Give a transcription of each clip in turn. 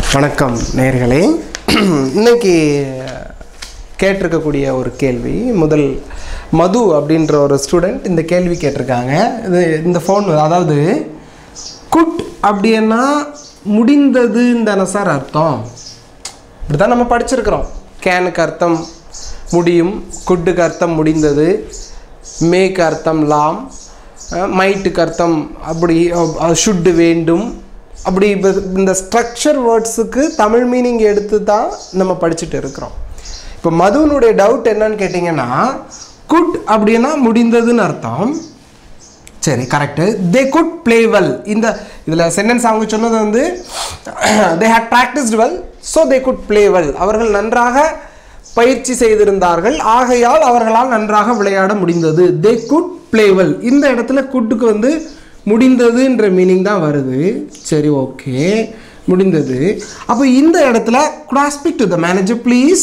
வணக்கம் நேர்களே இன்னைக்கு கேட்டிருக்கக்கூடிய ஒரு கேள்வி முதல் மது அப்படின்ற ஒரு ஸ்டூடெண்ட் இந்த கேள்வி கேட்டிருக்காங்க இது இந்த ஃபோன் அதாவது குட் அப்படின்னா முடிந்ததுன்னு தானே சார் அர்த்தம் இப்படி தான் நம்ம படிச்சிருக்கிறோம் கேனுக்கு அர்த்தம் முடியும் குட்டுக்கு அர்த்தம் முடிந்தது மேக்கு அர்த்தம் லாம் அஹ் மைட்டுக்கு அர்த்தம் அப்படி ஷுட்டு வேண்டும் அப்படி இப்ப இந்த ஸ்ட்ரக்சர் வேர்ட்ஸுக்கு தமிழ் மீனிங் எடுத்து தான் நம்ம படிச்சுட்டு இருக்கிறோம் இப்போ மதுவனுடைய டவுட் என்னன்னு கேட்டிங்கன்னா குட் அப்படின்னா முடிந்ததுன்னு அர்த்தம் சரி correct they could play well இந்த இதில் சென்டென்ஸ் அவங்க சொன்னது வந்து they had practised well so they could play well அவர்கள் நன்றாக பயிற்சி செய்திருந்தார்கள் ஆகையால் அவர்களால் நன்றாக விளையாட முடிந்தது தே குட் ப்ளே வெல் இந்த இடத்துல குட்டுக்கு வந்து முடிந்ததுன்ற மீனிங் தான் வருது சரி ஓகே முடிந்தது அப்போ இந்த இடத்துல could I speak to the manager please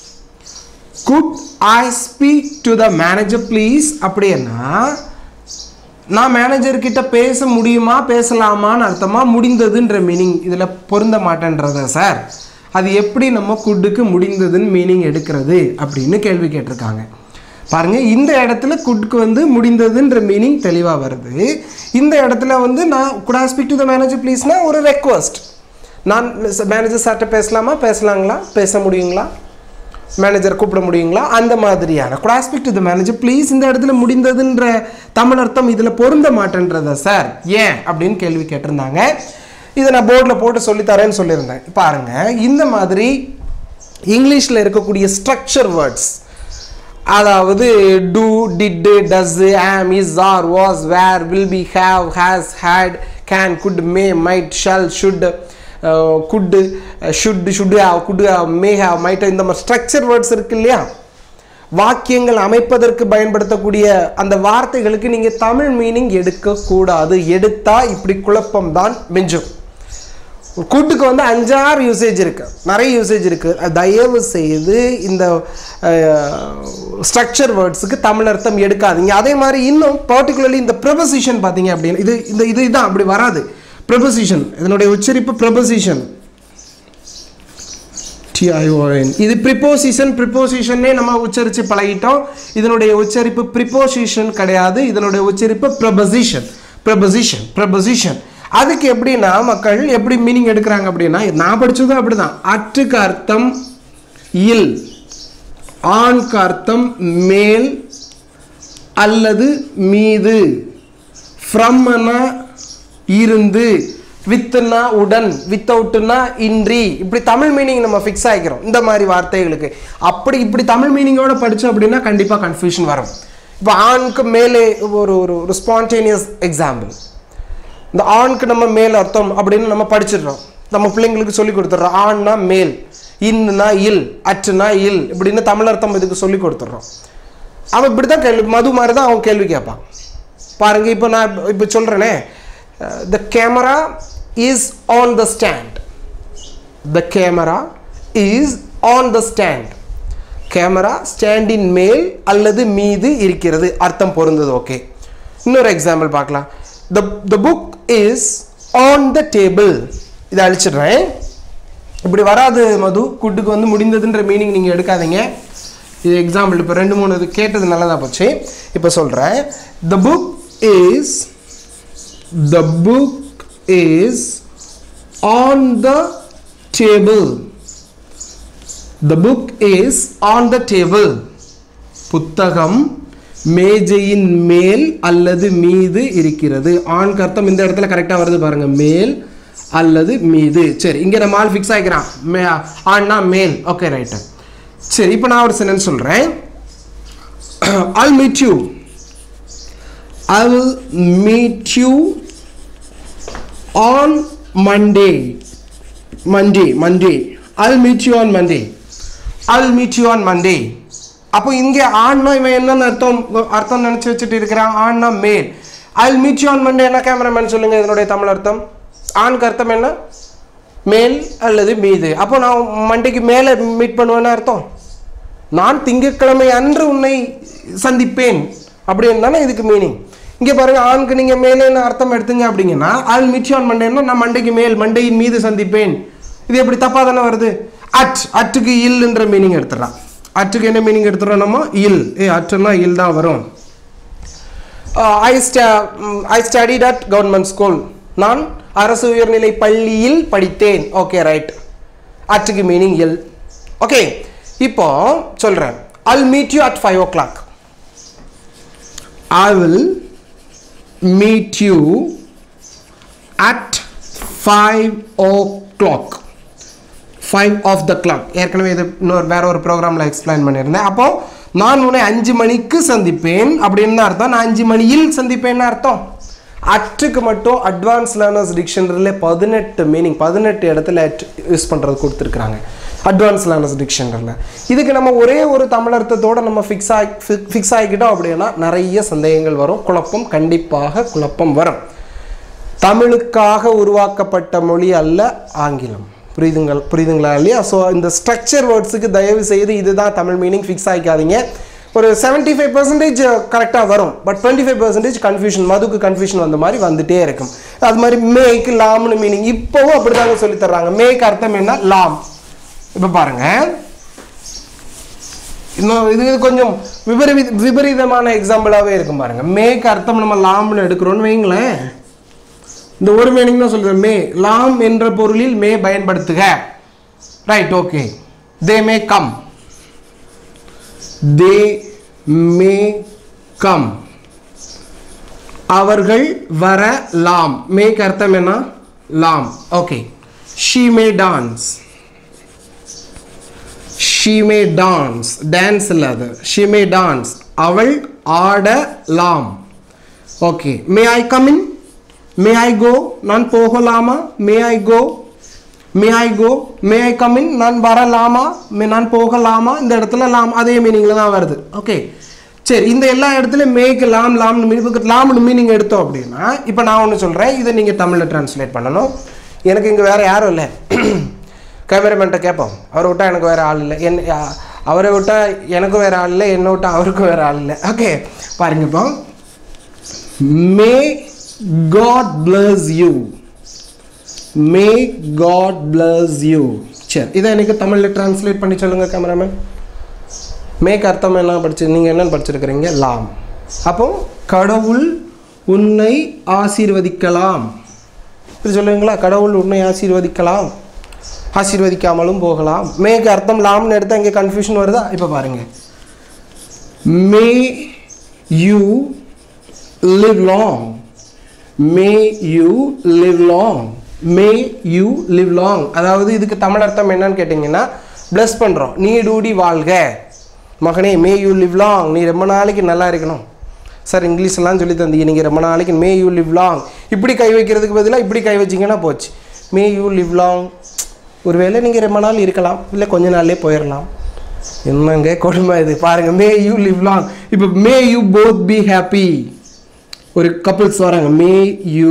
could I speak to the manager please அப்படின்னா நான் மேனேஜர் கிட்ட பேச முடியுமா பேசலாமான்னு அர்த்தமா முடிந்ததுன்ற மீனிங் இதில் பொருந்த மாட்டேன்றத சார் அது எப்படி நம்ம குட்டுக்கு முடிந்ததுன்னு மீனிங் எடுக்கிறது அப்படின்னு கேள்வி கேட்டிருக்காங்க பாருங்க இந்த இடத்துல குட்க்கு வந்து முடிந்ததுன்ற மீனிங் தெளிவாக வருது இந்த இடத்துல வந்து நான் could I speak to the manager ப்ளீஸ்னா ஒரு ரெக்வஸ்ட் நான் மேனேஜர் சார்கிட்ட பேசலாமா பேசலாங்களா பேச முடியுங்களா மேனேஜர் கூப்பிட முடியுங்களா அந்த மாதிரியான could aspect the manager please இந்த இடத்துல முடிந்ததுன்ற தமிழ் அர்த்தம் இதில் பொருந்த மாட்டேன்றத சார் ஏன் அப்படின்னு கேள்வி கேட்டிருந்தாங்க இதை நான் போர்டில் போட்டு சொல்லித்தரேன்னு சொல்லியிருந்தேன் பாருங்க இந்த மாதிரி இங்கிலீஷில் இருக்கக்கூடிய ஸ்ட்ரக்சர் வேர்ட்ஸ் அதாவது do did does am is are was were will be have has had can could may might shall should could should should have could have may have might இந்த மாதிரி ஸ்ட்ரக்சர் வேர்ட்ஸ் இருக்கு இல்லையா வாக்கியங்கள் அமைப்பதற்கு பயன்படுத்தக்கூடிய அந்த வார்த்தைகளுக்கு நீங்கள் தமிழ் மீனிங் எடுக்கக்கூடாது எடுத்தா இப்படி குழப்பம் தான் மிஞ்சும் கூட்டுக்கு வந்து அஞ்சாறு யூசேஜ் இருக்கு நிறைய யூசேஜ் இருக்கு தயவு செய்து இந்த ஸ்ட்ரக்சர் வேர்ட்ஸுக்கு தமிழ் அர்த்தம் எடுக்காதீங்க அதே மாதிரி இன்னும் பர்டிகுலர்லி இந்த ப்ரெபசிஷன் பார்த்தீங்க அப்படின்னா இது இந்த இது இதான் அப்படி வராது ப்ரெபசிஷன் இதனுடைய உச்சரிப்பு ப்ரெபசிஷன் டிஐஓஎன் இது ப்ரிப்போசிஷன் ப்ரிப்போசிஷன்னே நம்ம உச்சரித்து பழகிட்டோம் இதனுடைய உச்சரிப்பு ப்ரிப்போசிஷன் கிடையாது இதனுடைய உச்சரிப்பு ப்ரபசிஷன் ப்ரபசிஷன் ப்ரபசிஷன் அதுக்கு எப்படின்னா மக்கள் எப்படி மீனிங் எடுக்கிறாங்க அப்படின்னா நான் படித்ததும் அப்படிதான் அற்றுக்கு அர்த்தம் இல் ஆண்க்கு அர்த்தம் மேல் அல்லது மீது ஃப்ரம்னா இருந்து வித்துனா உடன் வித்தவுட்னா இன்றி இப்படி தமிழ் மீனிங் நம்ம ஃபிக்ஸ் ஆகிக்கிறோம் இந்த மாதிரி வார்த்தைகளுக்கு அப்படி இப்படி தமிழ் மீனிங்கோட படித்தோம் அப்படின்னா கண்டிப்பாக கன்ஃபியூஷன் வரும் இப்போ ஆணுக்கு மேலே ஒரு ஒரு ஒரு ஸ்பான்டேனியஸ் எக்ஸாம்பிள் இந்த ஆணுக்கு நம்ம மேல் அர்த்தம் அப்படின்னு நம்ம படிச்சிடுறோம் நம்ம பிள்ளைங்களுக்கு சொல்லி கொடுத்துட்றோம் ஆண்னா மேல் இன்னுனா இல் அற்றுனா இல் இப்படின்னு தமிழ் அர்த்தம் இதுக்கு சொல்லி கொடுத்துட்றோம் அவன் இப்படி தான் கேள்வி மது மாதிரி தான் அவன் கேள்வி கேட்பான் பாருங்க இப்போ நான் இப்போ சொல்கிறேனே the camera is on the stand the camera is on the stand camera ஸ்டாண்டின் மேல் அல்லது மீது இருக்கிறது அர்த்தம் பொருந்தது ஓகே இன்னொரு எக்ஸாம்பிள் பார்க்கலாம் the the book is on the table இதை அழிச்சிடுறேன் இப்படி வராது மது குட்டுக்கு வந்து முடிந்ததுன்ற மீனிங் நீங்கள் எடுக்காதீங்க இது எக்ஸாம்பிள் இப்போ ரெண்டு மூணு இது கேட்டது நல்லதாக போச்சு இப்போ சொல்கிறேன் the book is the book is on the table the book is on the table புத்தகம் மேஜையின் மேல் அல்லது மீது இருக்கிறது ஆண் அர்த்தம் இந்த இடத்துல கரெக்டாக வருது பாருங்க மேல் அல்லது மீது சரி இங்கே நம்ம ஆள் ஃபிக்ஸ் ஆகிக்கிறான் மே ஆண்னா மேல் ஓகே ரைட்டு சரி இப்போ நான் ஒரு சென்டென்ஸ் சொல்கிறேன் I'll meet you I will meet you on Monday Monday Monday I'll meet you on Monday I'll meet you on Monday அப்போ இங்கே ஆண்னா இவன் என்னென்ன அர்த்தம் அர்த்தம் நினச்சி வச்சுட்டு இருக்கிறான் ஆண்னா மேல் I'll meet you on Monday என்ன கேமராமேன் சொல்லுங்கள் இதனுடைய தமிழ் அர்த்தம் ஆண்க்கு அர்த்தம் என்ன மேல் அல்லது மீது அப்போ நான் மண்டைக்கு மேலே மீட் பண்ணுவேன்னு அர்த்தம் நான் திங்கட்கிழமை அன்று உன்னை சந்திப்பேன் அப்படின்னு தானே இதுக்கு மீனிங் இங்கே பாருங்க ஆணுக்கு நீங்கள் மேலேன்னு அர்த்தம் எடுத்தீங்க அப்படிங்கன்னா ஆல் மீட் ஆன் மண்டேன்னா நான் மண்டைக்கு மேல் மண்டையின் மீது சந்திப்பேன் இது எப்படி தப்பாக தானே வருது அட் அட்டுக்கு இல்லைன்ற மீனிங் எடுத்துடலாம் அட்டுக்கு என்ன மீனிங் எடுத்துடுறோம் நம்ம இல் ஏ அட்டுன்னா இல் தான் வரும் I I studied at government school நான் அரசு உயர்நிலை பள்ளியில் படித்தேன் ஓகே ரைட் அட்டுக்கு மீனிங் எல் ஓகே இப்போ சொல்கிறேன் I'll meet you at five o'clock I will meet you at five o'clock five of the clock ஏற்கனவே இது இன்னொரு வேற ஒரு ப்ரோக்ராமில் எக்ஸ்பிளைன் பண்ணியிருந்தேன் அப்போ நான் உன்னை அஞ்சு மணிக்கு சந்திப்பேன் அப்படின்னு தான் அர்த்தம் நான் அஞ்சு மணியில் சந்திப்பேன்னு அர்த்தம் அட்டுக்கு மட்டும் அட்வான்ஸ் லேர்னர்ஸ் டிக்ஷனரியில் பதினெட்டு மீனிங் பதினெட்டு இடத்துல யூஸ் பண்ணுறது கொடுத்துருக்குறாங்க அட்வான்ஸ் லேர்னர்ஸ் டிக்ஷனரியில் இதுக்கு நம்ம ஒரே ஒரு தமிழ் அர்த்தத்தோட நம்ம ஃபிக்ஸ் ஆகி ஃபிக்ஸ் ஆகிக்கிட்டோம் அப்படின்னா நிறைய சந்தேகங்கள் வரும் குழப்பம் கண்டிப்பாக குழப்பம் வரும் தமிழுக்காக உருவாக்கப்பட்ட மொழி அல்ல ஆங்கிலம் புரியுதுங்கள் புரியுதுங்களா இல்லையா ஸோ இந்த ஸ்ட்ரக்சர் வேர்ட்ஸுக்கு தயவு செய்து இதுதான் தமிழ் மீனிங் ஃபிக்ஸ் ஆகிக்காதீங்க ஒரு செவன்ட்டி ஃபைவ் பர்சன்டேஜ் கரெக்டாக வரும் but twenty five percentage confusion மதுக்கு கன்ஃபியூஷன் வந்த மாதிரி வந்துட்டே இருக்கும் அது மாதிரி மேக்கு லாம்னு மீனிங் இப்போவும் அப்படி தாங்க சொல்லி தர்றாங்க மேக்கு அர்த்தம் என்ன லாம் இப்போ பாருங்க இன்னும் இது இது கொஞ்சம் விபரீத விபரீதமான எக்ஸாம்பிளாகவே இருக்கும் பாருங்க மேக்கு அர்த்தம் நம்ம லாம்னு எடுக்கிறோன்னு வைங்களேன் இந்த ஒரு மீனிங் தான் சொல்றது மே லாம் என்ற பொருளில் மே பயன்படுத்துக right okay they may come they may come அவர்கள் வர லாம் மேக்கு அர்த்தம் என்ன லாம் okay she may dance she may dance dance இல்லை அது ஷீ மே டான்ஸ் அவள் ஆடலாம் okay May I come in மே ஐ கோ நான் போகலாமா மே ஐ கோ மே ஐ கோ மே ஐ கம் இன் நான் வரலாமா மே நான் போகலாமா இந்த இடத்துல லாம் அதே மீனிங்கில் தான் வருது ஓகே சரி இந்த எல்லா இடத்துலையும் மேக்கு லாம் லாம்னு மீனிங் லாம்னு மீனிங் எடுத்தோம் அப்படின்னா இப்போ நான் ஒன்று சொல்கிறேன் இதை நீங்கள் தமிழில் ட்ரான்ஸ்லேட் பண்ணணும் எனக்கு இங்கே வேறு யாரும் இல்லை கேமராமேன்ட்ட கேட்போம் அவரை விட்டால் எனக்கு வேறு ஆள் இல்லை என் யா- அவரை விட்டால் எனக்கும் வேறு ஆள் இல்லை என்னை விட்டால் அவருக்கும் வேறு ஆள் இல்லை ஓகே பாருங்க இப்போ may God bless you may God bless you சரி இதை எனக்கு தமிழில் ட்ரான்ஸ்லேட் பண்ணி சொல்லுங்கள் கேமராமேன் மேக் அர்த்தம் என்ன படிச்சு நீங்கள் என்னன்னு படிச்சிருக்கிறீங்க லாம் அப்போ கடவுள் உன்னை ஆசீர்வதிக்கலாம் இப்படி சொல்லுவீங்களா கடவுள் உன்னை ஆசீர்வதிக்கலாம் ஆசீர்வதிக்காமலும் போகலாம் மேக்கு அர்த்தம் லாம்னு எடுத்தால் இங்கே கன்ஃபியூஷன் வருதா இப்போ பாருங்க may you live long may you live long may you live long அதாவது இதுக்கு தமிழ் அர்த்தம் என்னன்னு கேட்டிங்கன்னா ப்ளஸ் பண்ணுறோம் நீ டூடி வாழ்க மகனே மே யூ லிவ் லாங் நீ ரொம்ப நாளைக்கு நல்லா இருக்கணும் சார் இங்கிலீஷ்லாம் சொல்லி தந்தீங்க நீங்கள் ரொம்ப நாளைக்கு மே யூ லிவ் லாங் இப்படி கை வைக்கிறதுக்கு பதிலாக இப்படி கை வச்சிங்கன்னா போச்சு மே யூ லிவ் லாங் ஒருவேளை நீங்கள் ரொம்ப நாள் இருக்கலாம் இல்லை கொஞ்ச நாள்லயே போயிடலாம் என்னங்க கொடுமை இது பாருங்க மே யூ லிவ் லாங் இப்போ may you both be happy ஒரு கப்புள்ஸ் வராங்க may you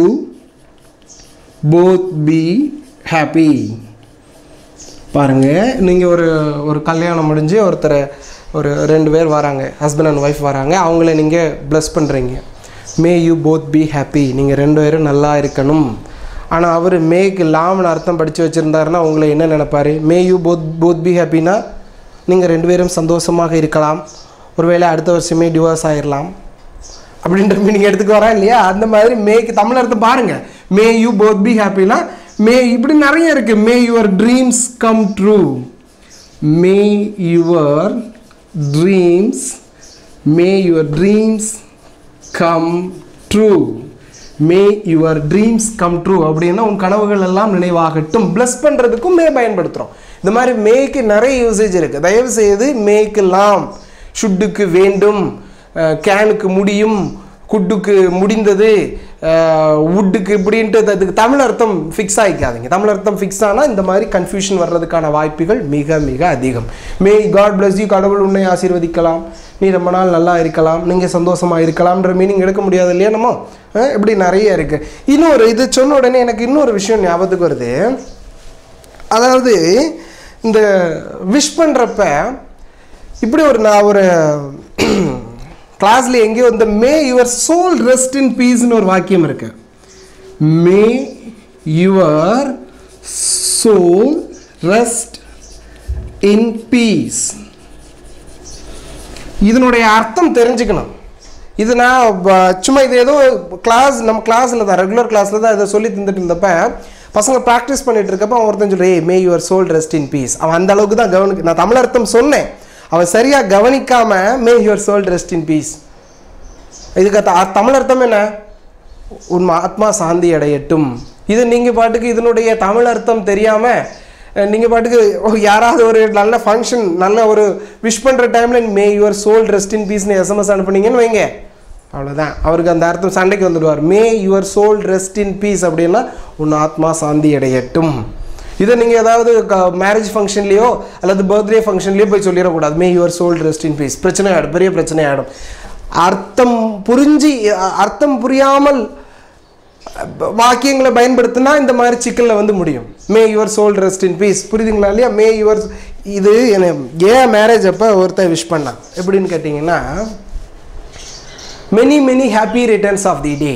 both be happy பாருங்க நீங்கள் ஒரு ஒரு கல்யாணம் முடிஞ்சு ஒருத்தரை ஒரு ரெண்டு பேர் வராங்க ஹஸ்பண்ட் அண்ட் ஒய்ஃப் வராங்க அவங்கள நீங்கள் ப்ளஸ் பண்ணுறீங்க may you both be happy நீங்கள் ரெண்டு பேரும் நல்லா இருக்கணும் ஆனால் அவர் மேக்கு லாம்னு அர்த்தம் படித்து வச்சுருந்தாருன்னா உங்களை என்ன நினைப்பாரு may you both both be ஹாப்பினா நீங்கள் ரெண்டு பேரும் சந்தோஷமாக இருக்கலாம் ஒருவேளை அடுத்த வருஷமே டிவோர்ஸ் ஆயிடலாம் அப்படின்ற மீனிங் எடுத்துக்கு வரா இல்லையா அந்த மாதிரி மேக்கு தமிழ் அர்த்தம் பாருங்க மே யூ போத் பி ஹாப்பினா மே இப்படி நிறைய இருக்கு may your dreams come true may your dreams may your dreams come true may your dreams come true அப்படின்னா உன் கனவுகள் எல்லாம் நினைவாகட்டும் ப்ளஸ் பண்ணுறதுக்கும் மே பயன்படுத்துகிறோம் இந்த மாதிரி மேக்கு நிறைய யூசேஜ் இருக்குது தயவு செய்து மேக்கெல்லாம் ஷுட்டுக்கு வேண்டும் கேனுக்கு முடியும் குட்டுக்கு முடிந்தது வுட்டுக்கு இப்படின்ட்டு அதுக்கு தமிழ் அர்த்தம் ஃபிக்ஸ் ஆகிக்காதீங்க தமிழ் அர்த்தம் ஃபிக்ஸ் ஆனால் இந்த மாதிரி கன்ஃபியூஷன் வர்றதுக்கான வாய்ப்புகள் மிக மிக அதிகம் மே காட் bless யூ கடவுள் உன்னை ஆசீர்வதிக்கலாம் நீ ரொம்ப நாள் நல்லா இருக்கலாம் நீங்கள் சந்தோஷமாக இருக்கலாம்ன்ற மீனிங் எடுக்க முடியாது இல்லையா நம்ம அஹ் இப்படி நிறைய இருக்குது இன்னொரு இது சொன்ன உடனே எனக்கு இன்னொரு விஷயம் ஞாபகத்துக்கு வருது அதாவது இந்த விஷ் பண்ணுறப்ப இப்படி ஒரு நான் ஒரு கிளாஸ்ல எங்கேயோ இந்த may your soul rest in பீஸ்னு ஒரு வாக்கியம் இருக்கு may your soul rest in peace இதனுடைய அர்த்தம் தெரிஞ்சுக்கணும் இது நான் ப- சும்மா இது ஏதோ கிளாஸ் நம்ம கிளாஸில் தான் ரெகுலர் கிளாஸில் தான் இதை சொல்லி தந்துட்டு இருந்தப்ப பசங்க ப்ராக்டிஸ் பண்ணிட்டு இருக்கப்ப அவன் ஒருத்தன் சொல்லி may your soul rest in peace அவன் அந்த அளவுக்கு தான் கவனிக்க நான் தமிழ் அர்த்தம் சொன்னேன் அவன் சரியாக கவனிக்காம may your soul rest in peace இதுக்கு த- தமிழ் அர்த்தம் என்ன உன் ஆத்மா சாந்தி அடையட்டும் இது நீங்கள் பாட்டுக்கு இதனுடைய தமிழ் அர்த்தம் தெரியாமல் நீங்கள் பாட்டுக்கு ஓ, யாராவது ஒரு நல்ல ஃபங்க்ஷன் நல்ல ஒரு விஷ் பண்ணுற டைமில் may your soul rest in பீஸ்னு எஸ்எம்எஸ் அனுப்புனீங்கன்னு வைங்க அவ்வளோதான் அவருக்கு அந்த அர்த்தம் சண்டைக்கு வந்துடுவார் may your soul rest in peace அப்படின்னா உன் ஆத்மா சாந்தி அடையட்டும் இதை நீங்கள் ஏதாவது மேரேஜ் ஃபங்க்ஷன்லேயோ அல்லது பர்த்டே ஃபங்க்ஷன்லேயோ போய் சொல்லிடக்கூடாது may your soul rest in peace பிரச்சனை ஆகிடும் பெரிய பிரச்சனை ஆகிடும் அர்த்தம் புரிஞ்சு அ- அர்த்தம் புரியாமல் அ, வாக்கியங்களை பயன்படுத்தினா இந்த மாதிரி சிக்கலில் வந்து முடியும் may your soul rest in peace புரியுதுங்களா இல்லையா மே யுவர் இது என்ன ஏன் மேரேஜ் அப்போ ஒருத்தன் விஷ் பண்ணான் எப்படின்னு கேட்டிங்கன்னா many many happy returns of the day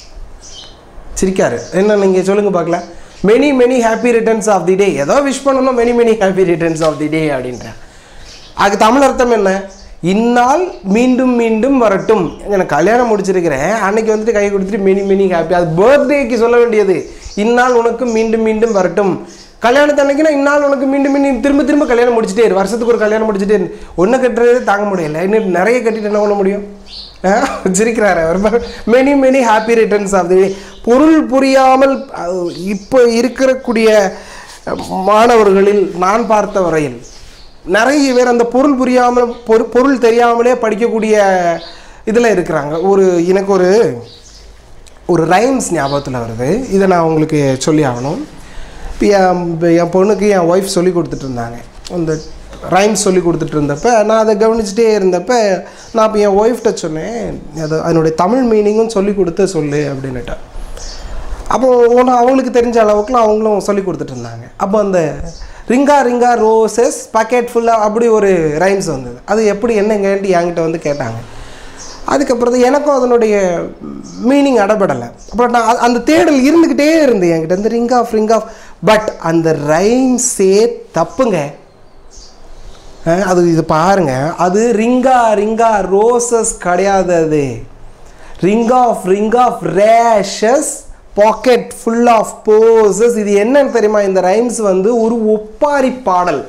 சிரிக்காரு என்ன நீங்கள் சொல்லுங்க பார்க்கலாம் many many happy returns of the day ஏதோ விஷ் பண்ணணும் many many happy returns of the day அப்படின்றேன் அதுக்கு தமிழ் அர்த்தம் என்ன இந்நாள் மீண்டும் மீண்டும் வரட்டும் எனக்கு கல்யாணம் முடிச்சிருக்கிறேன் அன்னைக்கு வந்துட்டு கை கொடுத்துட்டு மெனி மெனி ஹாப்பி அது பர்த்டேக்கு சொல்ல வேண்டியது இந்நாள் உனக்கு மீண்டும் மீண்டும் வரட்டும் கல்யாணத்து அன்னைக்குன்னா இந்நாள் உனக்கு மீண்டும் மீண்டும் திரும்ப திரும்ப கல்யாணம் முடிச்சிட்டே இரு வருஷத்துக்கு ஒரு கல்யாணம் முடிச்சிட்டே இரு ஒன்று கட்டுறது தாங்க முடியல இன்னும் நிறைய கட்டிட்டு என்ன பண்ண முடியும் ஆ? சிரிக்கிறாரு அவர் many many happy returns of the பொருள் புரியாமல் அஹ், இப்போ இருக்கக்கூடிய அஹ், மாணவர்களில் நான் பார்த்த வரையில் நிறைய பேர் அந்த பொருள் புரியாமல் பொரு பொருள் தெரியாமலே படிக்கக்கூடிய இதில் இருக்கிறாங்க ஒரு எனக்கு ஒரு ஒரு ரைம்ஸ் ஞாபகத்தில் வருது இதை நான் உங்களுக்கு சொல்லி ஆகணும் இப்போ என் இப்ப என் பொண்ணுக்கு என் ஒய்ஃப் சொல்லி கொடுத்துட்டு இருந்தாங்க அந்த ரைம்ஸ் சொல்லி கொடுத்துட்டு இருந்தப்ப நான் அதை கவனிச்சுட்டே இருந்தப்ப நான் இப்போ என் ஒய்ஃப்ட்ட சொன்னேன் அது அதனுடைய தமிழ் மீனிங்கும் சொல்லி கொடுத்து சொல்லு அப்படின்னுட்டு அப்போ ஒன்று அவங்களுக்கு தெரிஞ்ச அளவுக்குலாம் அவங்களும் சொல்லி கொடுத்துட்டு இருந்தாங்க அப்போ அந்த ரிங்கா ரிங்கா ரோசஸ் பாக்கெட் ஃபுல்லாக அப்படி ஒரு ரைம்ஸ் வந்தது அது எப்படி என்னங்கன்ட்டு என்கிட்ட வந்து கேட்டாங்க அதுக்கப்புறம் தான் எனக்கும் அதனுடைய மீனிங் அடபடலை அப்புறம் நான் அ- அந்த தேடல் இருந்துக்கிட்டே இருந்தது என்கிட்ட இந்த ring of ring of but அந்த ரைம்ஸே தப்புங்க அஹ் அது இது பாருங்க அது ரிங்கா ரிங்கா ரோசஸ் கிடையாது அது ring of ring of rashes pocket full of posies இது என்னன்னு தெரியுமா இந்த ரைம்ஸ் வந்து ஒரு ஒப்பாரி பாடல்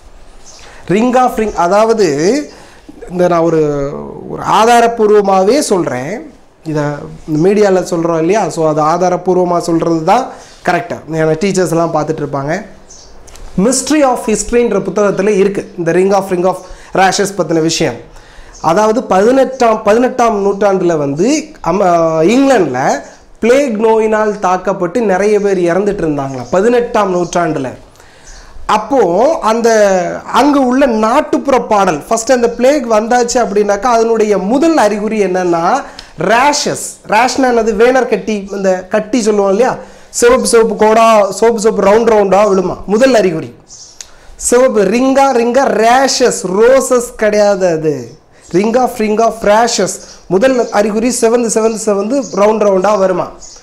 ரிங் ஆஃப் ரிங் அதாவது இந்த நான் ஒரு ஒரு ஆதாரப்பூர்வமாகவே சொல்கிறேன் இதை மீடியாவில் சொல்கிறோம் இல்லையா ஸோ அது ஆதாரப்பூர்வமாக சொல்கிறது தான் கரெக்டாக டீச்சர்ஸ் எல்லாம் பார்த்துட்டு இருப்பாங்க மிஸ்ட்ரி ஆஃப் ஹிஸ்ட்ரின்ற புத்தகத்தில் இருக்குது இந்த ring of ring of rashes பற்றின விஷயம் அதாவது பதினெட்டாம் பதினெட்டாம் நூற்றாண்டில் வந்து அம் இங்கிலாண்டில் பிளேக் நோயினால் தாக்கப்பட்டு நிறைய பேர் இறந்துட்டு இருந்தாங்களாம் பதினெட்டாம் நூற்றாண்டில் அப்போ அந்த அங்கே உள்ள நாட்டுப்புற பாடல் ஃபர்ஸ்ட் அந்த பிளேக் வந்தாச்சு அப்படின்னாக்கா அதனுடைய முதல் அறிகுறி என்னன்னா ரேஷஸ் ரேஷ்னா என்னது வேனர் கட்டி இந்த கட்டி சொல்லுவோம் இல்லையா சிவப்பு சிவப்பு கோடா சோப்பு சோப்பு ரவுண்ட் ரவுண்டா விழுமா முதல் அறிகுறி சிவப்பு ரிங்கா ரிங்கா ரேஷஸ் ரோசஸ் கிடையாது அது ring of ring of rashes முதல் அறிகுறி செவந்து செவந்து செவந்து ரவுண்ட் ரவுண்டாக வருமா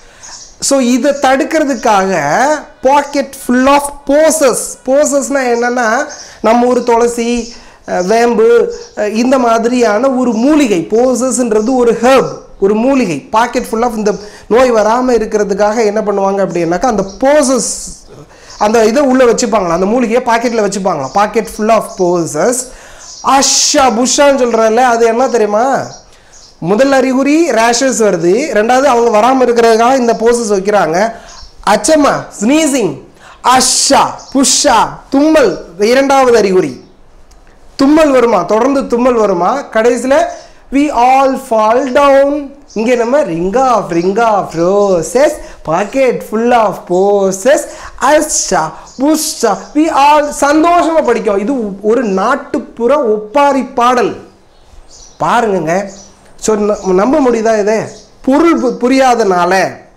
ஸோ இதை தடுக்கிறதுக்காக பாக்கெட் ஃபுல் ஆஃப் போசஸ் போசஸ்னால் என்னென்னா நம்ம ஒரு துளசி அஹ், வேம்பு அஹ், இந்த மாதிரியான ஒரு மூலிகை போசஸ்ன்றது ஒரு ஹெர்ப் ஒரு மூலிகை பாக்கெட் ஃபுல் ஆஃப் இந்த நோய் வராமல் இருக்கிறதுக்காக என்ன பண்ணுவாங்க அப்படின்னாக்கா அந்த போசஸ் அந்த இதை உள்ளே வச்சுப்பாங்களா அந்த மூலிகையை பாக்கெட்டில் வச்சுப்பாங்களா பாக்கெட் ஃபுல் ஆஃப் போசஸ் அஷா புஷான்னு சொல்கிறல்ல அது என்ன தெரியுமா முதல் அறிகுறி ரேஷஸ் வருது ரெண்டாவது அவங்க வராமல் இருக்கிறதுக்காக இந்த போசஸ் வைக்கிறாங்க அச்சம்மா ஸ்னீசிங் அஷா புஷா தும்மல் இரண்டாவது அறிகுறி தும்மல் வருமா தொடர்ந்து தும்மல் வருமா கடைசியில் வி ஆல் ஃபால் டவுன் இங்கே நம்ம ring of ring of roses pocket full of posies அஷா புஷா வி ஆல் சந்தோஷமா படிக்கும் இது ஒரு நாட்டுப்புற ஒப்பாரி பாடல் பாருங்கங்க ஸோ நம்ப முடியுதா இதை பொருள் பு- புரியாதனால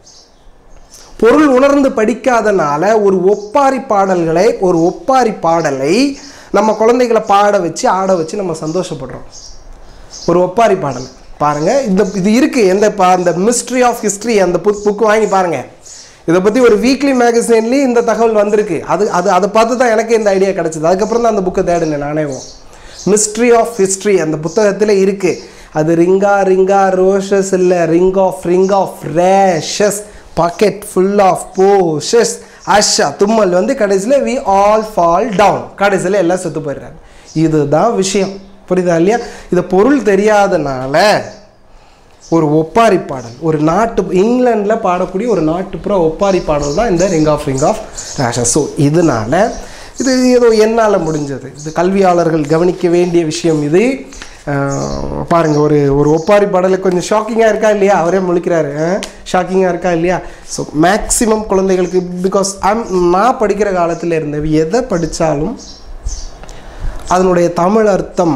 பொருள் உணர்ந்து படிக்காதனால ஒரு ஒப்பாரி பாடல்களை ஒரு ஒப்பாரி பாடலை நம்ம குழந்தைகளை பாட வச்சு ஆட வச்சு நம்ம சந்தோஷப்படுறோம் ஒரு ஒப்பாரி பாடல் பாருங்க இந்த இது இருக்கு எந்த பா- அந்த மிஸ்ட்ரி ஆஃப் ஹிஸ்ட்ரி அந்த புக் புக் வாங்கி பாருங்க இதை பற்றி ஒரு வீக்லி மேகசின்லேயும் இந்த தகவல் வந்திருக்கு அது அது அதை பார்த்து தான் எனக்கு இந்த ஐடியா கிடச்சிது அதுக்கப்புறம் தான் அந்த புக்கை தேடினேன் நானே மிஸ்ட்ரி ஆஃப் ஹிஸ்ட்ரி அந்த புத்தகத்தில் இருக்குது அது ரிங்கா ரிங்கா ரோஷஸ் இல்லை ring of ring of rashes pocket full of posies அஷா தும்மல் வந்து கடைசியில் வி ஆல் ஃபால் டவுன் கடைசியில் எல்லாம் செத்து போயிடுறாங்க இதுதான் விஷயம் புரியுதா இல்லையா இது பொருள் தெரியாதனால ஒரு ஒப்பாரி பாடல் ஒரு நாட்டு இங்கிலாண்டில் பாடக்கூடிய ஒரு நாட்டுப்புற ஒப்பாரி பாடல் தான் இந்த ring of ring of rashes so இதனால இது ஏதோ என்னால் முடிஞ்சது இது கல்வியாளர்கள் கவனிக்க வேண்டிய விஷயம் இது அஹ், பாருங்க ஒரு ஒரு ஒப்பாரி பாடலை கொஞ்சம் ஷாக்கிங்காக இருக்கா இல்லையா அவரே முழிக்கிறாரு ஷாக்கிங்காக இருக்கா இல்லையா ஸோ மேக்ஸிமம் குழந்தைகளுக்கு பிகாஸ் நான் படிக்கிற காலத்தில் இருந்த எதை படித்தாலும் அதனுடைய தமிழ் அர்த்தம்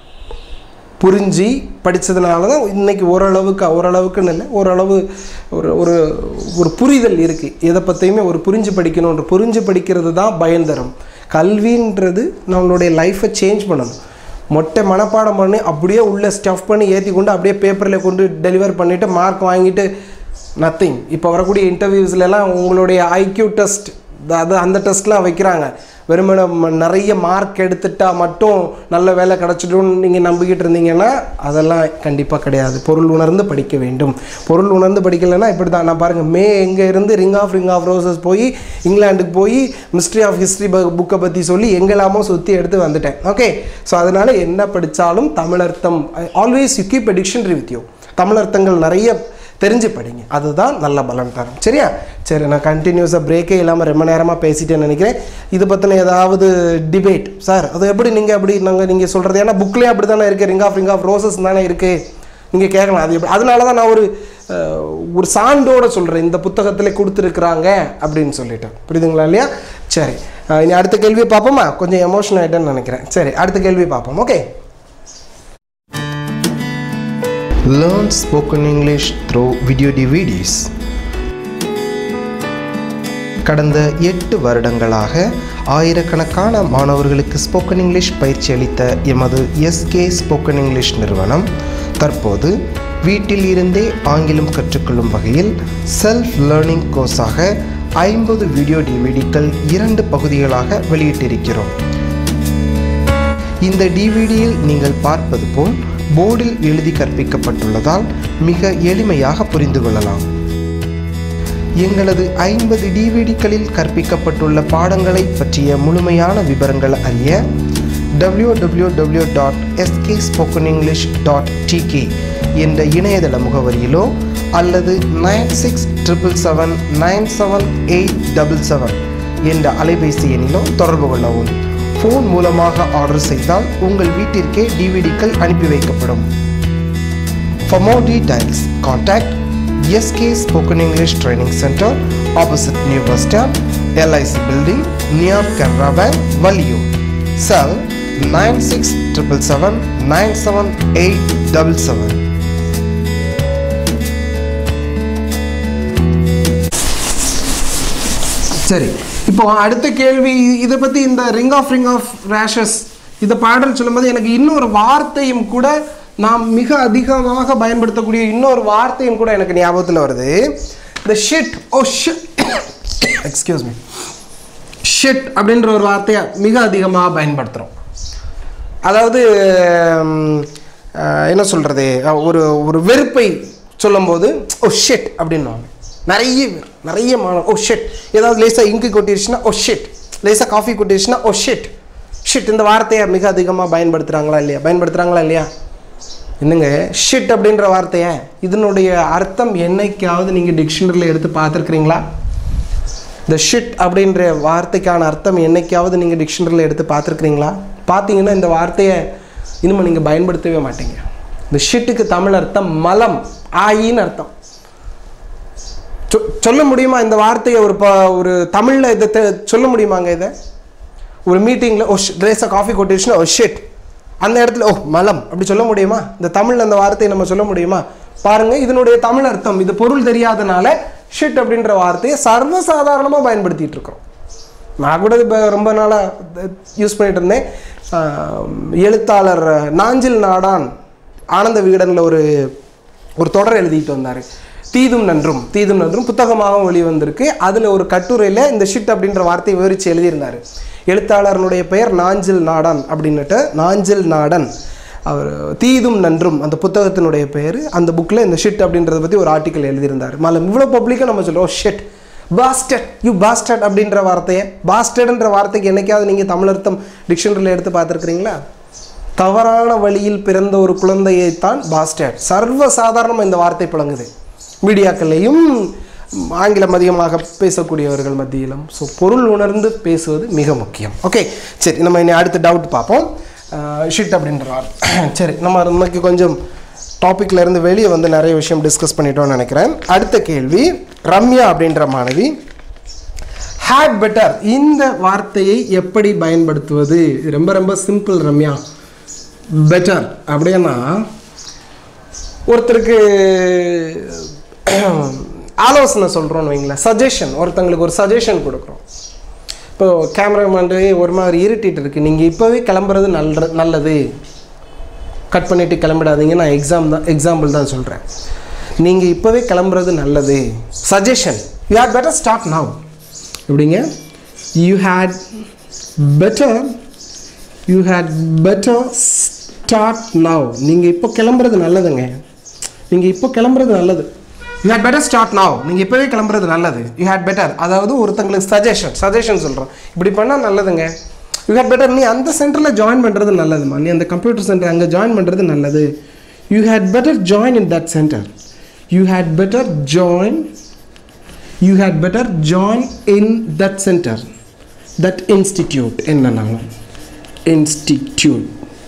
புரிஞ்சு படித்ததுனால தான் இன்னைக்கு ஓரளவுக்கு ஓரளவுக்குன்னு இல்லை ஓரளவு ஒரு ஒரு ஒரு புரிதல் இருக்குது எதை பற்றியுமே ஒரு புரிஞ்சு படிக்கணுன்ற புரிஞ்சு படிக்கிறது தான் பயன் தரும் கல்வின்றது நம்மளுடைய லைஃப்பை சேஞ்ச் பண்ணணும் மொட்டை மனப்பாடம் பண்ணி அப்படியே உள்ளே ஸ்டஃப் பண்ணி ஏற்றி கொண்டு அப்படியே பேப்பரில் கொண்டு டெலிவர் பண்ணிவிட்டு மார்க் வாங்கிட்டு நத்திங் இப்போ வரக்கூடிய இன்டர்வியூஸ்லாம் உங்களுடைய ஐக்யூ டெஸ்ட் அது அந்த டெஸ்ட்லாம் வைக்கிறாங்க வெறுமனே ம- நிறைய மார்க் எடுத்துட்டா மட்டும் நல்ல வேலை கிடச்சிடும்னு நீங்கள் நம்பிக்கிட்டு இருந்தீங்கன்னா அதெல்லாம் கண்டிப்பாக கிடையாது பொருள் உணர்ந்து படிக்க வேண்டும் பொருள் உணர்ந்து படிக்கலைன்னா இப்படி தான் நான் பாருங்கள் மே எங்கே இருந்து ring of ring of roses போய் இங்கிலாந்துக்கு போய் மிஸ்ட்ரி ஆஃப் ஹிஸ்ட்ரி புக்கை பற்றி சொல்லி எங்கெல்லாமோ சுற்றி எடுத்து வந்துட்டேன் ஓகே ஸோ அதனால் என்ன படித்தாலும் தமிழர்த்தம் always you keep a dictionary with you தமிழர்த்தங்கள் நிறைய தெரிஞ்சு படிங்க அதுதான் நல்ல பலன் தரும் சரியா சரி நான் கண்டினியூஸாக பிரேக்கே இல்லாமல் ரொம்ப நேரமாக பேசிட்டேன்னு நினைக்கிறேன் இது பற்றின ஏதாவது டிபேட் சார் அது எப்படி நீங்கள் அப்படி நாங்கள் நீங்கள் சொல்கிறது ஏன்னா புக்லேயே அப்படி தானே இருக்குது ring of ring of roses தானே இருக்குது நீங்கள் கேட்கலாம் அது எப்படி அதனால தான் நான் ஒரு அஹ், ஒரு சான்றோட சொல்கிறேன் இந்த புத்தகத்தில் கொடுத்துருக்குறாங்க அப்படின்னு சொல்லிட்டு புரியுதுங்களா இல்லையா சரி அஹ், இனி அடுத்த கேள்வியை பார்ப்போமா கொஞ்சம் எமோஷனல் ஆகிட்டேன்னு நினைக்கிறேன் சரி அடுத்த கேள்வி பார்ப்போம் okay Learn spoken English through video DVDs. கடந்த எட்டு வருடங்களாக ஆயிரக்கணக்கான மாணவர்களுக்கு ஸ்போக்கன் இங்கிலீஷ் பயிற்சி அளித்த எமது எஸ்கே ஸ்போக்கன் இங்கிலீஷ் நிறுவனம் தற்போது வீட்டில் இருந்தே ஆங்கிலம் கற்றுக்கொள்ளும் வகையில் செல்ஃப் லேர்னிங் கோர்ஸாக ஐம்பது வீடியோ டிவிடிக்கள் இரண்டு பகுதிகளாக வெளியிட்டிருக்கிறோம் இந்த டிவிடியில் நீங்கள் பார்ப்பது போல் போர்டில் எழுதி கற்பிக்கப்பட்டுள்ளதால் மிக எளிமையாக புரிந்து கொள்ளலாம் எங்களது ஐம்பது டிவிடிகளில் கற்பிக்கப்பட்டுள்ள பாடங்களை பற்றிய முழுமையான விவரங்கள் அறிய www.skspokenienglish.tk dot SK spoken English dot TK என்ற இணையதள முகவரியிலோ அல்லது nine six triple seven nine seven eight double seven என்ற அலைபேசி எண்ணிலோ தொடர்பு கொள்ளவும் ஃபோன் மூலமாக ஆர்டர் செய்தால் உங்கள் வீட்டிற்கே டிவிடிக்கள் அனுப்பி வைக்கப்படும் For more details, contact SK Spoken English Training Center, opposite New Bus Stand, LIC Building, near Canara Bank, Valiur. Cell 9677 97877. சரி இப்போ அடுத்த கேள்வி இதை பற்றி இந்த ring of ring of rashes இந்த பாடல் சொல்லும்போது எனக்கு இன்னொரு வார்த்தையும் கூட நாம் மிக அதிகமாக பயன்படுத்தக்கூடிய இன்னொரு வார்த்தையும் கூட எனக்கு ஞாபகத்தில் வருது இந்த shit oh shit excuse me shit அப்படின்ற ஒரு வார்த்தையை மிக அதிகமாக பயன்படுத்துகிறோம் அதாவது ம், அஹ், என்ன சொல்கிறது ஒரு ஒரு வெறுப்பை சொல்லும்போது ஓ ஷெட் அப்படின்னுவாங்க நிறைய பேர் நிறைய மாணவ ஓ ஷெட் ஏதாவது லேசாக இங்கு கொட்டிருச்சுன்னா ஓ ஷெட் லேசாக காஃபி கொட்டிருச்சுன்னா ஓ ஷெட் ஷிட் இந்த வார்த்தையை மிக அதிகமாக பயன்படுத்துகிறாங்களா இல்லையா பயன்படுத்துகிறாங்களா இல்லையா என்னங்க ஷிட் அப்படின்ற வார்த்தையை இதனுடைய அர்த்தம் என்னைக்காவது நீங்கள் டிக்ஷனரியில் எடுத்து பார்த்துருக்குறீங்களா இந்த ஷிட் அப்படின்ற வார்த்தைக்கான அர்த்தம் என்னைக்காவது நீங்கள் டிக்ஷனரியில் எடுத்து பார்த்துருக்குறீங்களா பார்த்தீங்கன்னா இந்த வார்த்தையை இனிமேல் நீங்கள் பயன்படுத்தவே மாட்டீங்க இந்த ஷிட்டுக்கு தமிழ் அர்த்தம் மலம் ஆயின்னு அர்த்தம் சொ சொல்ல முடியுமா இந்த வார்த்தையை ஒரு ப ஒரு தமிழில் இதை தெ- சொல்ல முடியுமாங்க இதை ஒரு மீட்டிங்கில் ஓ ட்ரெஸ்ஸை காஃபி கொட்டிடுச்சுன்னா ஓ ஷிட் அந்த இடத்துல ஓ மலம் அப்படி சொல்ல முடியுமா இந்த தமிழில் அந்த வார்த்தையை நம்ம சொல்ல முடியுமா பாருங்க இதனுடைய தமிழ் அர்த்தம் இது பொருள் தெரியாதனால ஷிட் அப்படின்ற வார்த்தையை சர்வசாதாரணமாக பயன்படுத்திட்டு இருக்கிறோம் நான் கூட இப்போ ரொம்ப நாளாக யூஸ் பண்ணிட்டு இருந்தேன் ஆஹ், எழுத்தாளர் நாஞ்சில் நாடான் ஆனந்த விகடனில் ஒரு ஒரு தொடர் எழுதிட்டு வந்தார் தீதும் நன்றும் தீதும் நன்றும் புத்தகமாகவும் வெளிவந்திருக்கு அதில் ஒரு கட்டுரையில் இந்த ஷிட் அப்படின்ற வார்த்தையை விவரித்து எழுதியிருந்தார் எழுத்தாளருடைய பெயர் நாஞ்சில் நாடன் அப்படின்னுட்டு நாஞ்சில் நாடன் அவர் தீதும் நன்றும் அந்த புத்தகத்தினுடைய பெயர் அந்த புக்கில் இந்த ஷிட் அப்படின்றத பற்றி ஒரு ஆர்டிக்கல் எழுதியிருந்தார் மேலே இவ்வளோ பப்ளிக்காக நம்ம சொல்லுவோம் ஷிட் பாஸ்டட் யூ பாஸ்டட் அப்படின்ற வார்த்தையை பாஸ்டட்ன்ற வார்த்தைக்கு என்னைக்காவது நீங்கள் தமிழ் அர்த்தம் டிக்ஷனரியில் எடுத்து பார்த்துருக்குறீங்களா தவறான வழியில் பிறந்த ஒரு குழந்தையைத்தான் பாஸ்டட் சர்வ சாதாரணமாக இந்த வார்த்தை புழங்குது மீடியாக்கள்லையும் ஆங்கிலம் அதிகமாக பேசக்கூடியவர்கள் மத்தியிலும் ஸோ பொருள் உணர்ந்து பேசுவது மிக முக்கியம் ஓகே சரி நம்ம இனி அடுத்த டவுட் பார்ப்போம் ஷிட் அப்படின்ற வார்த்தை சரி நம்ம நமக்கு கொஞ்சம் டாப்பிக்ல இருந்து வெளியே வந்து நிறைய விஷயம் டிஸ்கஸ் பண்ணிட்டோம்னு நினைக்கிறேன் அடுத்த கேள்வி ரம்யா அப்படின்ற மாணவி ஹேட் பெட்டர் இந்த வார்த்தையை எப்படி பயன்படுத்துவது இது ரொம்ப ரொம்ப சிம்பிள் ரம்யா பெட்டர் அப்படின்னா ஒருத்தருக்கு ஆலோசனை சொல்கிறோன்னு வைங்களேன் சஜஷன் ஒருத்தங்களுக்கு ஒரு சஜஷன் கொடுக்குறோம் இப்போ கேமராமேன் ஒரு மாதிரி இருட்டிட்டு இருக்கு நீங்கள் இப்போவே கிளம்புறது நல்ல நல்லது கட் பண்ணிவிட்டு கிளம்பிடாதீங்க நான் எக்ஸாம் தான் எக்ஸாம்பிள் தான் சொல்கிறேன் நீங்கள் இப்போவே கிளம்புறது நல்லது suggestion you had better start now எப்படிங்க you had better you had better start now நீங்கள் இப்போ கிளம்புறது நல்லதுங்க நீங்கள் இப்போ கிளம்புறது நல்லது you had better start now நீங்கள் இப்போவே கிளம்புறது நல்லது யூ ஹேட் பெட்டர் அதாவது ஒருத்தங்களுக்கு சஜஷன் சஜஷன் சொல்கிறோம் இப்படி பண்ணால் நல்லதுங்க யூ ஹேட் பெட்டர் நீ அந்த சென்டரில் ஜாயின் பண்ணுறது நல்லதுமா நீ அந்த கம்ப்யூட்டர் சென்டர் அங்கே ஜாயின் பண்ணுறது நல்லது you had better join in that centre you had better join you had better join in that centre that institute என்னன்னாலும் institute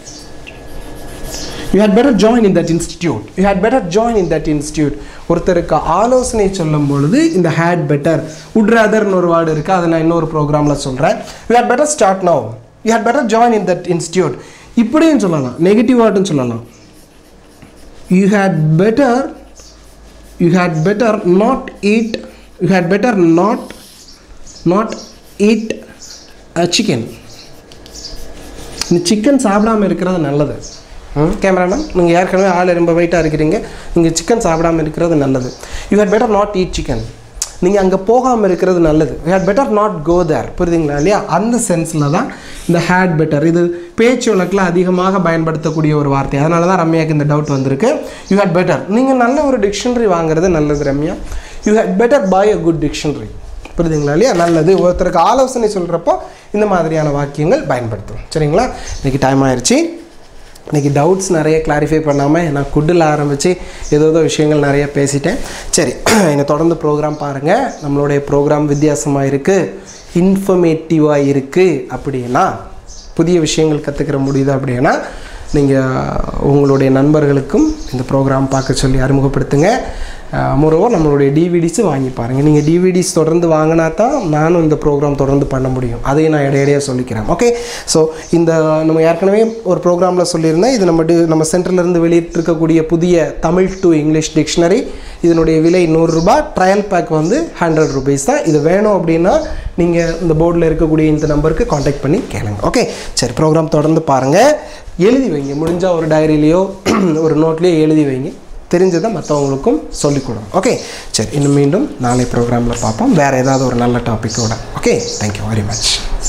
you had better join in that institute you had better join in that institute ஒருத்தருக்கு ஆலோசனை சொல்லும் பொழுது இந்த had better உட் ரதர்னு ஒரு word இருக்குது அதை நான் இன்னொரு ப்ரோக்ராமில் சொல்கிறேன் you had better start now you had better join in that institute இப்படியும் சொல்லலாம் நெகட்டிவ் வேர்டுன்னு சொல்லலாம் you had better you had better not eat you had better not not eat chicken இந்த சிக்கன் சாப்பிடாம இருக்கிறது நல்லது கேமராமேன் நீங்கள் ஏற்கனவே ஆள் ரொம்ப வெயிட்டாக இருக்கிறீங்க நீங்கள் சிக்கன் சாப்பிடாம இருக்கிறது நல்லது you had better not eat chicken நீங்கள் அங்கே போகாமல் இருக்கிறது நல்லது you had better not go there புரியுதுங்களா இல்லையா அந்த சென்ஸில் தான் இந்த ஹேட் பெட்டர் இது பேச்சு வழக்கில் அதிகமாக பயன்படுத்தக்கூடிய ஒரு வார்த்தை அதனால தான் ரம்யாவுக்கு இந்த டவுட் வந்திருக்கு யூ ஹேட் பெட்டர் நீங்கள் நல்ல ஒரு டிக்ஷனரி வாங்குறது நல்லது Ramya you had better buy a good dictionary புரியுதுங்களா இல்லையா நல்லது ஒருத்தருக்கு ஆலோசனை சொல்கிறப்போ இந்த மாதிரியான வாக்கியங்கள் பயன்படுத்தும் சரிங்களா இன்றைக்கி டைம் ஆயிடுச்சு இன்றைக்கி டவுட்ஸ் நிறைய கிளாரிஃபை பண்ணாமல் நான் குட்டில் ஆரம்பித்து ஏதோ ஏதோ விஷயங்கள் நிறைய பேசிட்டேன் சரி என்னை தொடர்ந்து ப்ரோக்ராம் பாருங்கள் நம்மளுடைய ப்ரோக்ராம் வித்தியாசமாக இருக்குது இன்ஃபர்மேட்டிவாக இருக்குது அப்படின்னா புதிய விஷயங்கள் கற்றுக்கிற முடியுது அப்படின்னா நீங்கள் உங்களுடைய நண்பர்களுக்கும் இந்த ப்ரோக்ராம் பார்க்க சொல்லி அறிமுகப்படுத்துங்க மொரோவர் நம்மளுடைய டிவிடிஸும் வாங்கி பாருங்கள் நீங்கள் டிவிடிஸ் தொடர்ந்து வாங்கினா தான் நானும் இந்த ப்ரோக்ராம் தொடர்ந்து பண்ண முடியும் அதையும் நான் இடையிடையே சொல்லிக்கிறேன் ஓகே ஸோ இந்த நம்ம ஏற்கனவே ஒரு ப்ரோக்ராமில் சொல்லியிருந்தேன் இது நம்ம டி நம்ம சென்டர்லேருந்து வெளியிட்டிருக்கக்கூடிய புதிய தமிழ் டு இங்கிலீஷ் டிக்ஷனரி இதனுடைய விலை நூறுரூபா ட்ரையல் பேக் வந்து ஹண்ட்ரட் ருபீஸ் தான் இது வேணும் அப்படின்னா நீங்கள் இந்த போர்டில் இருக்கக்கூடிய இந்த நம்பருக்கு காண்டாக்ட் பண்ணி கேளுங்க ஓகே சரி ப்ரோக்ராம் தொடர்ந்து பாருங்கள் எழுதி வைங்க முடிஞ்சால் ஒரு டைரியிலையோ ஒரு நோட்லேயோ எழுதி வைங்க தெரிஞ்சதை மற்றவங்களுக்கும் சொல்லிக் கொடுங்க ஓகே சரி இன்னும் மீண்டும் நாளை ப்ரோக்ராமில் பார்ப்போம் வேறு ஏதாவது ஒரு நல்ல டாப்பிக்கோட okay thank you very much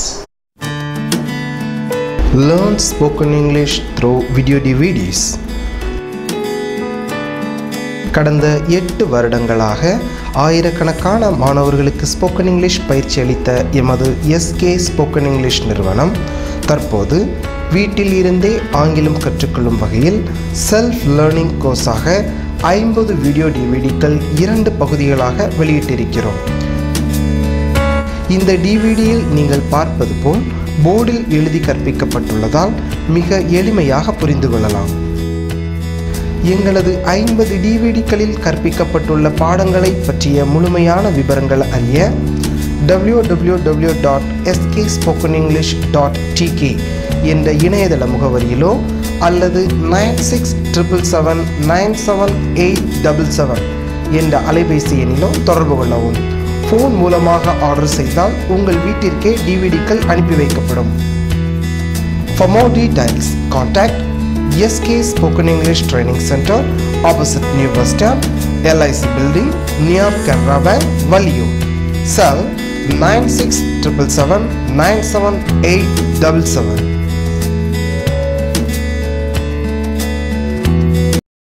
learn spoken English through video DVDs கடந்த எட்டு வருடங்களாக ஆயிரக்கணக்கான மாணவர்களுக்கு ஸ்போக்கன் இங்கிலீஷ் பயிற்சி அளித்த எமது எஸ்கே ஸ்போக்கன் இங்கிலீஷ் நிறுவனம் தற்போது வீட்டில் இருந்தே ஆங்கிலம் கற்றுக்கொள்ளும் வகையில் செல்ஃப் லேர்னிங் கோர்ஸாக ஐம்பது வீடியோ டிவிடிக்கள் இரண்டு பகுதிகளாக வெளியிட்டிருக்கிறோம் இந்த டிவிடியில் நீங்கள் பார்ப்பது போல் போர்டில் எழுதி கற்பிக்கப்பட்டுள்ளதால் மிக எளிமையாக புரிந்து கொள்ளலாம் எங்களது ஐம்பது டிவிடிக்களில் கற்பிக்கப்பட்டுள்ள பாடங்களை பற்றிய முழுமையான விவரங்கள் அறிய W W W dot SK spoken English dot TK என்ற இணையதள முகவரியிலோ அல்லது nine six triple seven nine seven eight double seven என்ற அலைபேசி எண்ணிலோ தொடர்பு கொள்ளவும் ஃபோன் மூலமாக ஆர்டர் செய்தால் உங்கள் வீட்டிற்கே டிவிடிக்கள் அனுப்பி வைக்கப்படும் For more details, contact SK Spoken English Training Center, opposite New Bus Stand, LIC building near Canara Bank, Valiur. Cell 9677 97877.